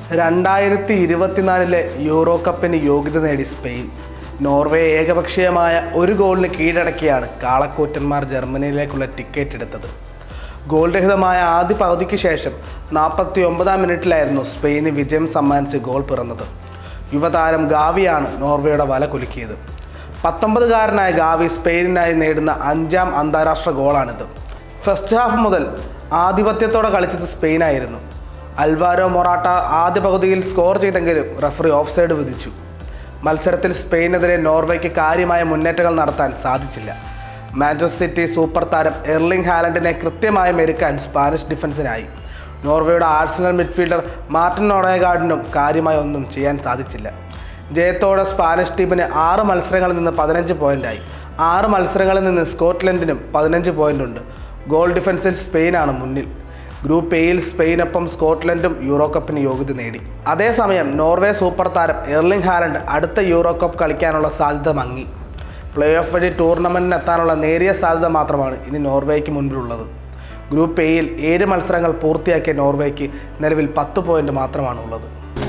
രണ്ടായിരത്തി ഇരുപത്തിനാലിലെ യൂറോ കപ്പിന് യോഗ്യത നേടി സ്പെയിൻ നോർവേ ഏകപക്ഷീയമായ ഒരു ഗോളിന് കീഴടക്കിയാണ് കാളക്കൂറ്റന്മാർ ജർമ്മനിയിലേക്കുള്ള ടിക്കറ്റ് എടുത്തത് ഗോൾ രഹിതമായ ആദ്യ പകുതിക്ക് ശേഷം നാൽപ്പത്തി ഒമ്പതാം മിനിറ്റിലായിരുന്നു സ്പെയിന് വിജയം സമ്മാനിച്ച് ഗോൾ പിറന്നത് യുവതാരം ഗാവിയാണ് നോർവേയുടെ വല കുലുക്കിയത് പത്തൊമ്പതുകാരനായ ഗാവി സ്പെയിനിനായി നേടുന്ന അഞ്ചാം അന്താരാഷ്ട്ര ഗോളാണിത് ഫസ്റ്റ് ഹാഫ് മുതൽ ആധിപത്യത്തോടെ കളിച്ചത് സ്പെയിനായിരുന്നു അൽവാരോ മൊറാട്ട ആദ്യ പകുതിയിൽ സ്കോർ ചെയ്തെങ്കിലും റഫറി ഓഫ് സൈഡ് വിധിച്ചു മത്സരത്തിൽ സ്പെയിനെതിരെ നോർവേക്ക് കാര്യമായ മുന്നേറ്റങ്ങൾ നടത്താൻ സാധിച്ചില്ല മാഞ്ചസ്റ്റർ സിറ്റി സൂപ്പർ താരം എർലിംഗ് ഹാലൻഡിനെ കൃത്യമായി മെരുക്കാൻ സ്പാനിഷ് ഡിഫൻസിനായി നോർവേയുടെ ആഴ്സണൽ മിഡ്ഫീൽഡർ മാർട്ടിൻ ഒഡേഗാർഡിനും കാര്യമായി ഒന്നും ചെയ്യാൻ സാധിച്ചില്ല ജയത്തോടെ സ്പാനിഷ് ടീമിന് ആറ് മത്സരങ്ങളിൽ നിന്ന് പതിനഞ്ച് പോയിന്റായി ആറ് മത്സരങ്ങളിൽ നിന്ന് സ്കോട്ട്ലൻഡിനും പതിനഞ്ച് പോയിന്റുണ്ട് ഗോൾ ഡിഫൻസിൽ സ്പെയിനാണ് മുന്നിൽ ഗ്രൂപ്പ് എയിൽ സ്പെയിനൊപ്പം സ്കോട്ട്ലൻഡും യൂറോ കപ്പിന് യോഗ്യത നേടി അതേസമയം നോർവേ സൂപ്പർ താരം എർലിംഗ് ഹാലൻഡ് അടുത്ത യൂറോ കപ്പ് കളിക്കാനുള്ള സാധ്യത മങ്ങി പ്ലേ ഓഫ് വഴി ടൂർണമെൻറ്റിന് എത്താനുള്ള നേരിയ സാധ്യത മാത്രമാണ് ഇനി നോർവേക്ക് മുൻപിലുള്ളത് ഗ്രൂപ്പ് എയിൽ ഏഴ് മത്സരങ്ങൾ പൂർത്തിയാക്കിയ നോർവേക്ക് നിലവിൽ പത്ത് പോയിന്റ് മാത്രമാണ് ഉള്ളത്